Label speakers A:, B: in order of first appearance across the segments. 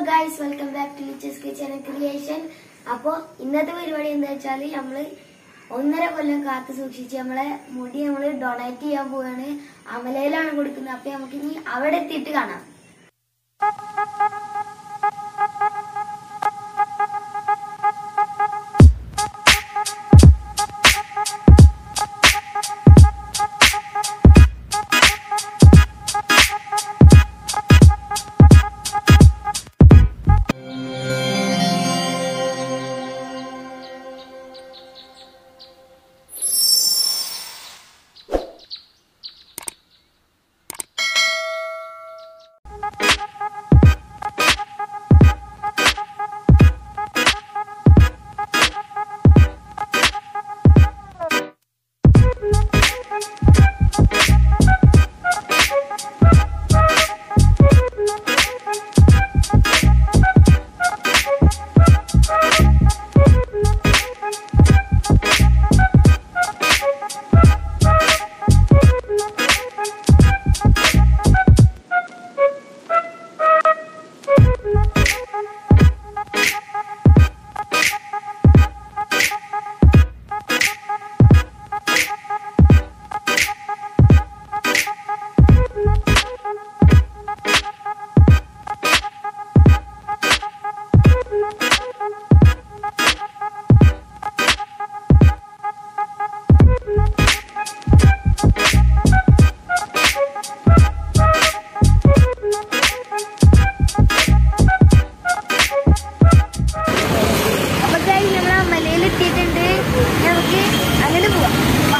A: Guys welcome back to ലിച്ചസ് kitchen creation അപ്പോ ഇന്നത്തെ പരിപാടി എന്താ വെച്ചാല് നമ്മള് ഒന്നര കൊല്ലം കാത്തു സൂക്ഷിച്ച് നമ്മളെ മുടി നമ്മള് ഡൊണേറ്റ് ചെയ്യാൻ പോവാണ് അമലയിലാണ് കൊടുക്കുന്നത് അപ്പൊ നമുക്ക് ഇനി അവിടെ എത്തിയിട്ട് കാണാം അപ്പൊ guys, നമ്മൾ അമലയിൽ എത്തിയിട്ടുണ്ട് നമുക്ക് അങ്ങനെ പോവാം വാ.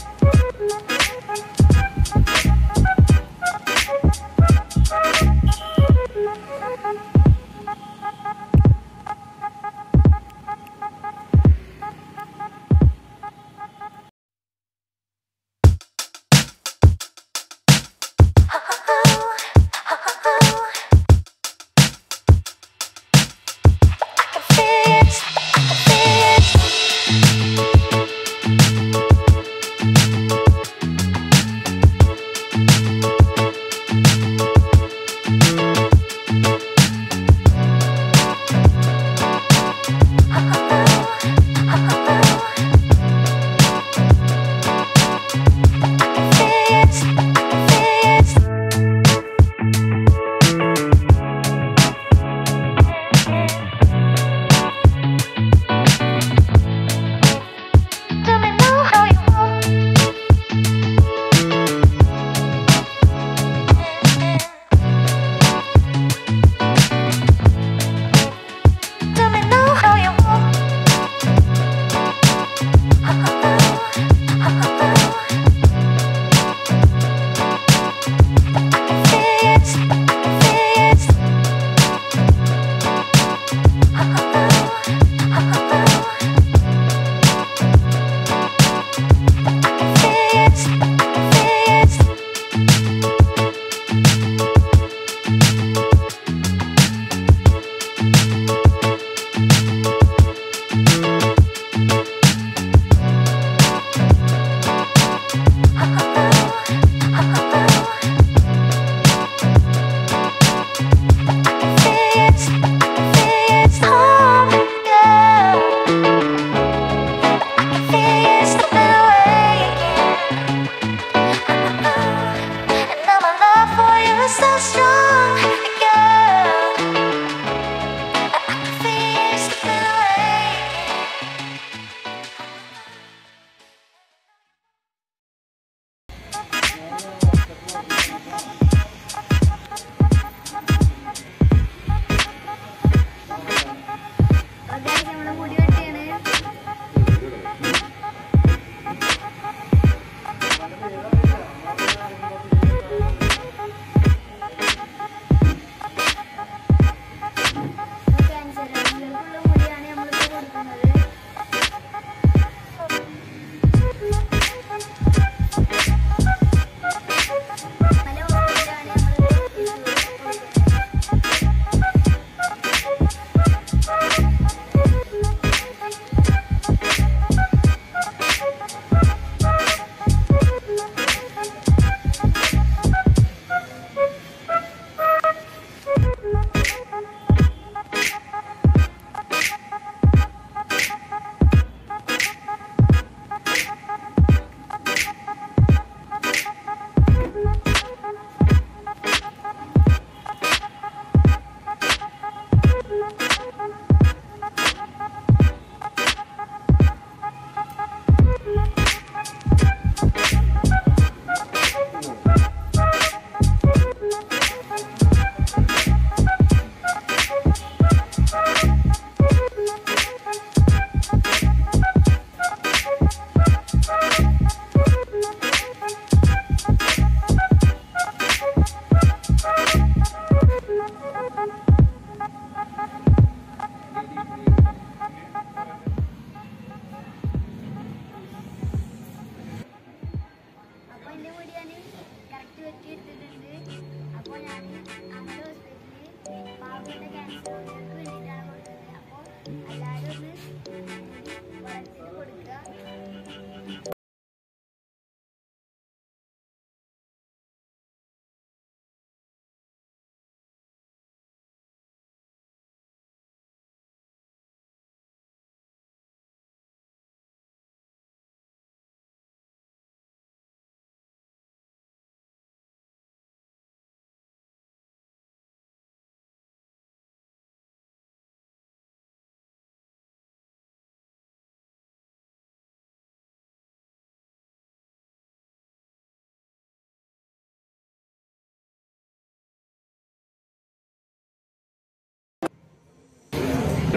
B: So strong, girl. I can feel you slipping away.
A: അപ്പൊ guys, നമ്മളെ മുടി വെട്ടിയാണ് ക്യാൻസറുള്ള മുടിയാണ് നമ്മളിപ്പോ കൊടുക്കുന്നത് ഹലോ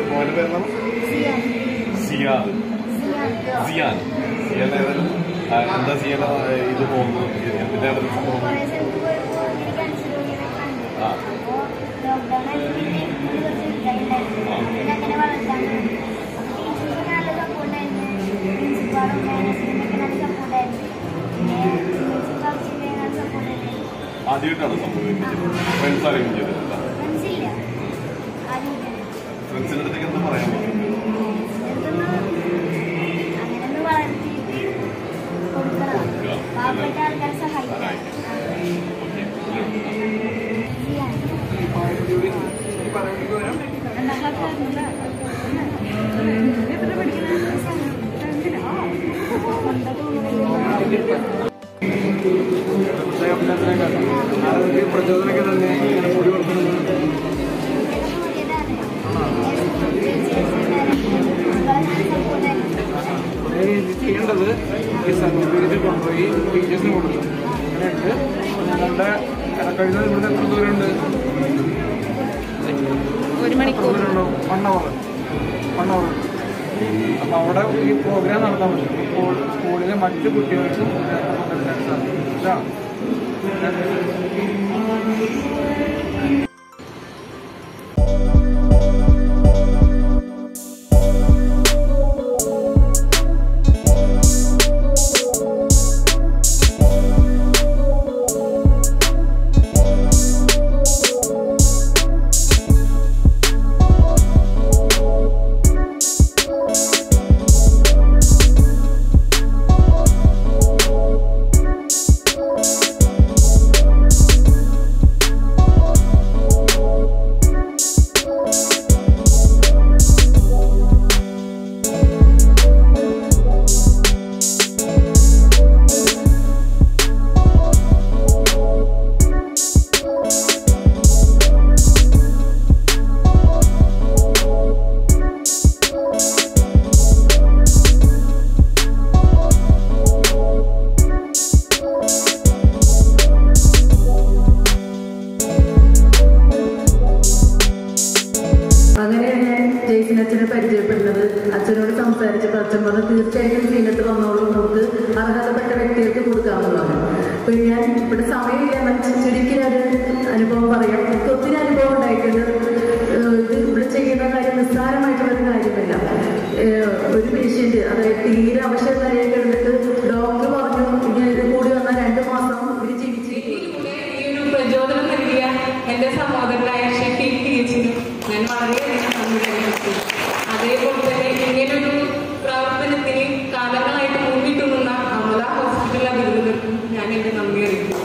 C: മോന്റെ പേരെന്താണ് സിയാദ് സിയാൻ സിയാൻ ഏതായാലും ആ, എന്താ സിയാൻ ആ, ഇത് പോകുന്നു എന്തിനാണ് ഇത് സംഭവം
A: കുറെ സ്ഥലത്ത് പോയപ്പോ ഇങ്ങനെ ക്യാൻസർ രോഗികളൊക്കെ കണ്ടു.
C: ആ.
A: അപ്പോ ലോക്ക്ഡൌൺ ആയതുകൊണ്ട് എനിക്ക് കുറച്ച് ഇതായിട്ടുണ്ടായിരുന്നു.
C: ആ.
A: പിന്നെ അങ്ങനെ വളർത്താൻ തുടങ്ങി. അപ്പൊ ടീച്ചേഴ്സൊക്കെ നല്ല support ആയിരുന്നു. പ്രിൻസിപ്പാളും മാനേജ്മെന്റൊക്കെ നല്ല support ആയിരുന്നു. പിന്നെ പ്രിൻസിപ്പൽ ആവശ്യമൊക്കെ നല്ല support ആയിരുന്നു.
C: ആദ്യമായിട്ടാണ് സംഭവിക്കുന്നത് ഫ്രണ്ട്സ് ആരെങ്കിലും ചെയ്തിട്ടുണ്ടോ
A: Friends ഇല്ല. ആരും ഇല്ല.
C: ഫ്രണ്ട്സിന്റെ അടുത്തേക്ക് എന്താ പറയാൻ പോകുന്നത്
A: ഇതൊന്ന് അങ്ങനെയൊന്ന് വളർത്തിയിട്ട് കൊടുക്കണം.
C: കൊടുക്കുക.
A: പാവപ്പെട്ട ആൾക്കാരെ സഹായിക്കണം.
D: ആളുകൾക്ക് പ്രചോദനമൊക്കെ തന്നെ ഇങ്ങനെ കൂടി കൊടുക്കുന്നത് അതേ ഇത് ചെയ്യേണ്ടത് ഈ സർട്ടിഫിക്കറ്റ് കൊണ്ടുപോയി ടീച്ചേഴ്സിന് കൊടുക്കും അങ്ങനെയുണ്ട് ഞങ്ങളുടെ ഇടക്കഴിഞ്ഞ ഇവിടെ എത്ര ദൂരമുണ്ട്
E: ഒരു മണിക്കൂർ
D: ദൂരമുണ്ടാവും വൺ അവർ വൺ അവർ അപ്പോൾ അവിടെ ഈ പ്രോഗ്രാം നടത്താൻ പറ്റും ഇപ്പോൾ സ്കൂളിലെ മറ്റു കുട്ടികൾക്കും ഇതിനകത്ത് പങ്കെടുക്കാൻ സാധിക്കും ഇതാണ്
E: അങ്ങനെയാണ് ഞാൻ ജെയ്സിൻ അച്ഛനെ പരിചയപ്പെടുന്നത് അച്ഛനോട് സംസാരിച്ചപ്പോൾ അച്ഛൻ പറഞ്ഞു തീർച്ചയായിട്ടും സീനത്ത് വന്നോളൂ നമുക്ക് അർഹതപ്പെട്ട വ്യക്തികൾക്ക് കൊടുക്കാമെന്നാണ് അപ്പൊ ഞാൻ ഇവിടെ സമയമില്ല എന്നാൽ ചുരുക്കി ഒരു അനുഭവം പറയാം എനിക്ക് ഒത്തിരി അനുഭവം ഉണ്ടായിട്ടുണ്ട് ഏഹ് ഇത് ഇവിടെ ചെയ്യുന്ന കാര്യം നിസ്സാരമായിട്ടുള്ള ഒരു കാര്യമല്ല ഏഹ് ഒരു പേഷ്യന്റ് അതായത് തീരെ അവശത നിലയിൽ കിടന്നിട്ട് ഡോക്ടർ പറഞ്ഞു ഇനി ഇത് കൂടി വന്നാൽ രണ്ട് മാസം ഇവര് ജീവിച്ച്
F: ഇതിലൂടെ ഈ ഒരു പ്രചോദനം നൽകിയ എന്റെ സഹോദരനായ ഷെഫീഖ് ടീച്ചിനും ഞാൻ വളരെയധികം നന്ദി രേഖപ്പെടുത്തുന്നു അതേപോലെ തന്നെ ഇങ്ങനൊരു പ്രവർത്തനത്തിന് കാലങ്ങളായിട്ട് മുന്നിട്ടുനിന്ന അമല ഹോസ്പിറ്റൽ അധികൃതർക്കും ഞാൻ എന്റെ നന്ദി അറിയിക്കുന്നു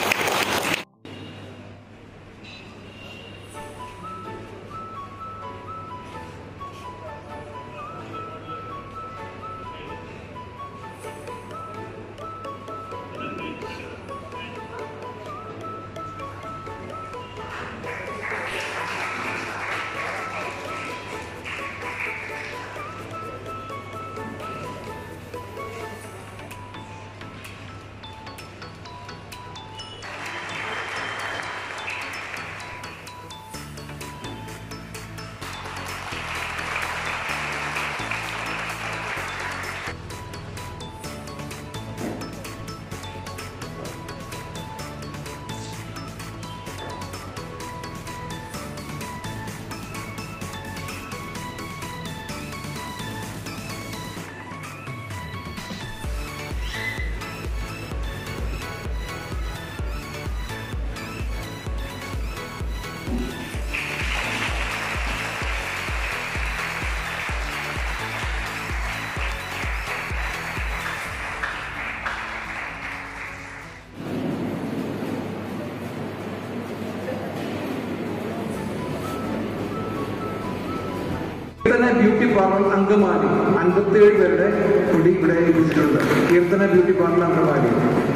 D: കീർത്തന ബ്യൂട്ടി പാർലർ അങ്കമാലി അൻപത്തിയേഴ് പേരുടെ കൂടി ഇവിടെ എത്തിച്ചിട്ടുണ്ട് കീർത്തന ബ്യൂട്ടി പാർലർ അങ്കമാലി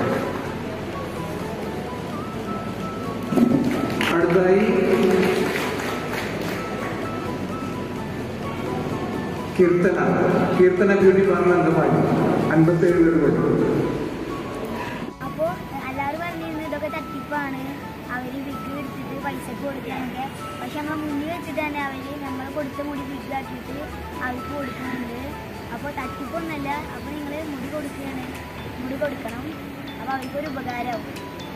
D: അടുത്തായി കീർത്തന കീർത്തന ബ്യൂട്ടി പാർലർ അങ്കമാലി അൻപത്തിയേഴ് പേര് കൂടി
A: അപ്പോ എല്ലാവരും പറഞ്ഞിരുന്നു ഇതൊക്കെ തട്ടിപ്പാണ് അവർ വിഗ് എടുത്തിട്ട് പൈസക്ക് കൊടുക്കാനൊക്കെ പക്ഷെ നമ്മൾ മുന്നിൽ വെച്ചിട്ട് തന്നെ അവർ നമ്മൾ കൊടുത്ത മുടി വിഗ് ആക്കിയിട്ട് അവർക്ക് കൊടുക്കുന്നുണ്ട് അപ്പോൾ തട്ടിപ്പൊന്നല്ല അപ്പോൾ നിങ്ങൾ മുടി കൊടുക്കുകയാണ് മുടി കൊടുക്കണം അപ്പോൾ അവർക്കൊരു ഉപകാരമാവും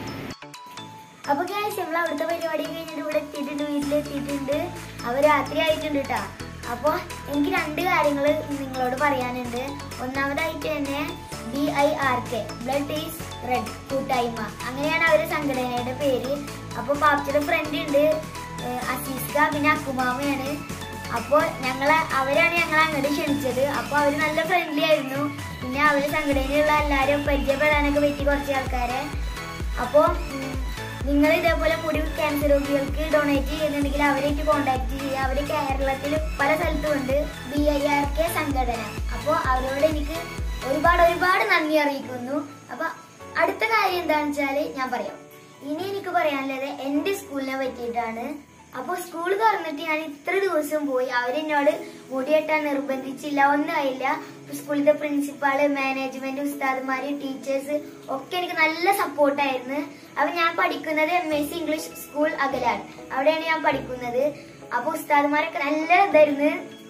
A: അപ്പൊ ഗ്യാസ് നമ്മൾ അവിടുത്തെ പരിപാടി കഴിഞ്ഞിട്ട് ഇവിടെ എത്തിയിട്ടുണ്ട് വീട്ടിലെത്തിയിട്ടുണ്ട് അവ രാത്രി ആയിട്ടുണ്ട് കേട്ടാ അപ്പൊ എനിക്ക് രണ്ട് കാര്യങ്ങൾ നിങ്ങളോട് പറയാനുണ്ട് ഒന്നാമതായിട്ട് തന്നെ B I R K blood is red കൂട്ടായ്മ അങ്ങനെയാണ് അവരുടെ സംഘടനയുടെ പേര് അപ്പൊ പാപ്പയുടെ ഫ്രണ്ട് ഉണ്ട് ഏഹ് അസീസ്ക പിന്നെ അക്കുമാമയാണ് അപ്പോൾ ഞങ്ങളെ അവരാണ് ഞങ്ങളെ അങ്ങോട്ട് ക്ഷണിച്ചത് അപ്പോൾ അവർ നല്ല ഫ്രണ്ട്ലി ആയിരുന്നു പിന്നെ അവര് സംഘടനയിലുള്ള എല്ലാവരും പരിചയപ്പെടാനൊക്കെ പറ്റി കുറച്ച് ആൾക്കാരെ അപ്പോൾ നിങ്ങൾ ഇതേപോലെ മുടി ക്യാൻസർ രോഗികൾക്ക് ഡൊണേറ്റ് ചെയ്യുന്നുണ്ടെങ്കിൽ അവരായിട്ട് കോൺടാക്ട് ചെയ്യുക അവർ കേരളത്തിൽ പല സ്ഥലത്തും ഉണ്ട് ബി ഐ ആർ കെ സംഘടന അപ്പോൾ അവരോട് എനിക്ക് ഒരുപാട് ഒരുപാട് നന്ദി അറിയിക്കുന്നു അപ്പൊ അടുത്ത കാര്യം എന്താണെന്ന് വെച്ചാല് ഞാൻ പറയാം ഇനി എനിക്ക് പറയാനുള്ളത് എന്റെ സ്കൂളിനെ പറ്റിയിട്ടാണ് അപ്പോൾ സ്കൂൾ തുറന്നിട്ട് ഞാൻ ഇത്ര ദിവസം പോയി അവരെന്നോട് മുടിയെട്ടാൻ നിർബന്ധിച്ചില്ല ഒന്നും ആയില്ല സ്കൂളിലെ പ്രിൻസിപ്പാള് മാനേജ്മെന്റ് ഉസ്താദ്മാര് ടീച്ചേഴ്സ് ഒക്കെ എനിക്ക് നല്ല സപ്പോർട്ടായിരുന്നു അപ്പൊ ഞാൻ പഠിക്കുന്നത് M S C English school അകലാണ് അവിടെയാണ് ഞാൻ പഠിക്കുന്നത് അപ്പൊ ഉസ്താദ്മാരൊക്കെ നല്ല ഇതായിരുന്നു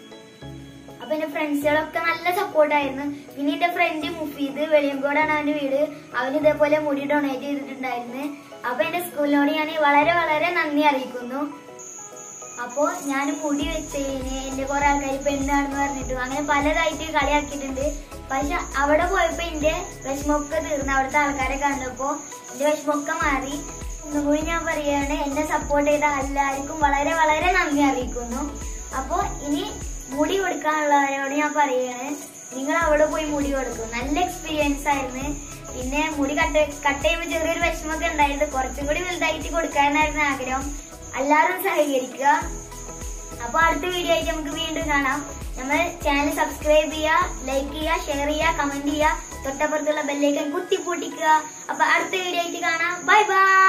A: അപ്പൊ എന്റെ ഫ്രണ്ട്സുകളൊക്കെ നല്ല സപ്പോർട്ടായിരുന്നു പിന്നെ എന്റെ ഫ്രണ്ട് മുഫീദ് വെളിയങ്കോടാണ് അവന്റെ വീട് അവന് ഇതേപോലെ മുടി ഡൊണേറ്റ് ചെയ്തിട്ടുണ്ടായിരുന്നു അപ്പൊ എന്റെ സ്കൂളിനോട് ഞാൻ വളരെ വളരെ നന്ദി അറിയിക്കുന്നു അപ്പോ ഞാൻ മുടി വെച്ചതിന് എന്റെ കുറെ ആൾക്കാർ പെണ്ണാണെന്ന് പറഞ്ഞിട്ടു അങ്ങനെ പലതായിട്ട് കളിയാക്കിയിട്ടുണ്ട് പക്ഷെ അവിടെ പോയപ്പോ എന്റെ വിഷമൊക്കെ തീർന്നു അവിടുത്തെ ആൾക്കാരെ കണ്ടപ്പോ എന്റെ വിഷമൊക്കെ മാറി ഒന്നും കൂടി ഞാൻ പറയാണ് എന്നെ സപ്പോർട്ട് ചെയ്ത എല്ലാവർക്കും വളരെ വളരെ നന്ദി അറിയിക്കുന്നു അപ്പോ ഇനി മുടി കൊടുക്കാനുള്ളവരോട് ഞാൻ പറയാണ് നിങ്ങൾ അവിടെ പോയി മുടി കൊടുക്കും നല്ല എക്സ്പീരിയൻസ് ആയിരുന്നു പിന്നെ മുടി കട്ട് കട്ട് ചെയ്യുമ്പോൾ ചെറിയൊരു വിഷമമൊക്കെ ഉണ്ടായിരുന്നു കുറച്ചും കൂടി വലുതായിട്ട് കൊടുക്കാനായിരുന്നു ആഗ്രഹം എല്ലാവരും സഹകരിക്കുക അപ്പൊ അടുത്ത വീഡിയോ ആയിട്ട് നമുക്ക് വീണ്ടും കാണാം നമ്മൾ ചാനൽ സബ്സ്ക്രൈബ് ചെയ്യുക ലൈക്ക് ചെയ്യുക ഷെയർ ചെയ്യുക കമന്റ് ചെയ്യുക തൊട്ടപ്പുറത്തുള്ള ബെല്ലൈക്കൻ കുത്തി പൊട്ടിക്കുക അപ്പൊ അടുത്ത വീഡിയോ ആയിട്ട് കാണാം ബൈ ബൈ